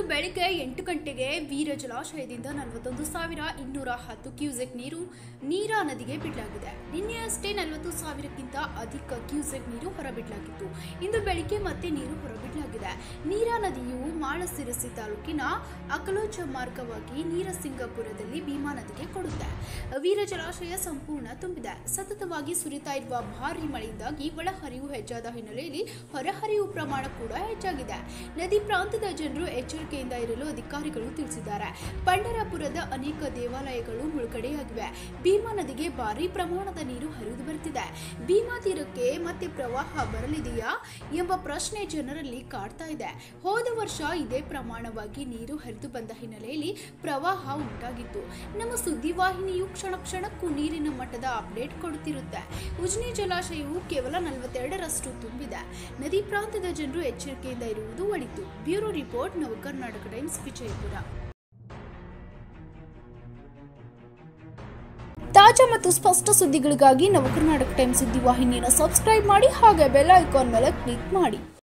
ಬೆಳಿಗ್ಗೆ ಎಂಟು ಗಂಟೆಗೆ ವೀರ ಜಲಾಶಯದಿಂದ ನಲವತ್ತೊಂದು ಸಾವಿರ ಇನ್ನೂರ ಹತ್ತು ಕ್ಯೂಸೆಕ್ ನೀರು ನೀರಾ ನದಿಗೆ ಬಿಡಲಾಗಿದೆ ನಿನ್ನೆಯಷ್ಟೇ ನಲವತ್ತು ಸಾವಿರಕ್ಕಿಂತ ಅಧಿಕ ಕ್ಯೂಸೆಕ್ ನೀರು ಹೊರಬಿಡಲಾಗಿತ್ತು ಇಂದು ಬೆಳಿಗ್ಗೆ ಮತ್ತೆ ನೀರು ಹೊರಬಿಡಲಾಗಿದೆ ನೀರಾ ನದಿಯು ಮಾಳಸಿರಸಿ ತಾಲೂಕಿನ ಅಕಲೋಚ ಮಾರ್ಗವಾಗಿ ನೀರಸಿಂಗಪುರದಲ್ಲಿ ಭೀಮಾ ನದಿಗೆ ಕೊಡುತ್ತೆ ವೀರ ಜಲಾಶಯ ಸಂಪೂರ್ಣ ತುಂಬಿದೆ ಸತತವಾಗಿ ಸುರಿತಾ ಇರುವ ಭಾರಿ ಮಳೆಯಿಂದಾಗಿ ಒಳಹರಿವು ಹೆಚ್ಚಾದ ಹಿನ್ನೆಲೆಯಲ್ಲಿ ಹೊರಹರಿವು ಪ್ರಮಾಣ ಕೂಡ ಹೆಚ್ಚಾಗಿದೆ ನದಿ ಪ್ರಾಂತದ ಜನರು ಎಚ್ಚರಿಕೆಯಿಂದ ಇರಲು ಅಧಿಕಾರಿಗಳು ತಿಳಿಸಿದ್ದಾರೆ ಪಂಡರಾಪುರದ ಅನೇಕ ದೇವಾಲಯಗಳು ಮುಳುಗಡೆಯಾಗಿವೆ ಭೀಮಾ ನದಿಗೆ ಭಾರಿ ಪ್ರಮಾಣದ ನೀರು ಹರಿದು ಬರುತ್ತಿದೆ ಭೀಮಾ ತೀರಕ್ಕೆ ಮತ್ತೆ ಪ್ರವಾಹ ಬರಲಿದೆಯಾ ಎಂಬ ಪ್ರಶ್ನೆ ಜನರಲ್ಲಿ ಕಾಡ್ತಾ ಇದೆ ಹೋದ ವರ್ಷ ಇದೇ ಪ್ರಮಾಣವಾಗಿ ನೀರು ಹರಿದು ಬಂದ ಹಿನ್ನೆಲೆಯಲ್ಲಿ ಪ್ರವಾಹ ಉಂಟಾಗಿತ್ತು ನಮ್ಮ ಸುದ್ದಿವಾಹಿನಿಯು ಕ್ಷಣ ಕ್ಷಣಕ್ಕೂ ನೀರಿನ ಮಟ್ಟದ ಅಪ್ಡೇಟ್ ಕೊಡುತ್ತಿರುತ್ತೆ ಉಜ್ನಿ ಜಲಾಶಯವು ಕೇವಲ ನಲವತ್ತೆರಡರಷ್ಟು ತುಂಬಿದೆ ನದಿ ಪ್ರಾಂತದ ಜನರು ಎಚ್ಚರಿಕೆಯಿಂದ ಇರುವುದು ಒಳಿತು ಬ್ಯೂರೋ ರಿಪೋರ್ಟ್ ನವ ಕರ್ನಾಟಕ ಟೈಮ್ಸ್ ವಿಜಯಪುರ ತಾಜಾ ಮತ್ತು ಸ್ಪಷ್ಟ ಸುದ್ದಿಗಳಿಗಾಗಿ ನವ ಕರ್ನಾಟಕ ಟೈಮ್ಸ್ ಸುದ್ದಿವಾಹಿನಿಯನ್ನು ಸಬ್ಸ್ಕ್ರೈಬ್ ಮಾಡಿ ಹಾಗೆ ಬೆಲ್ ಐಕಾನ್ ಮೇಲೆ ಕ್ಲಿಕ್ ಮಾಡಿ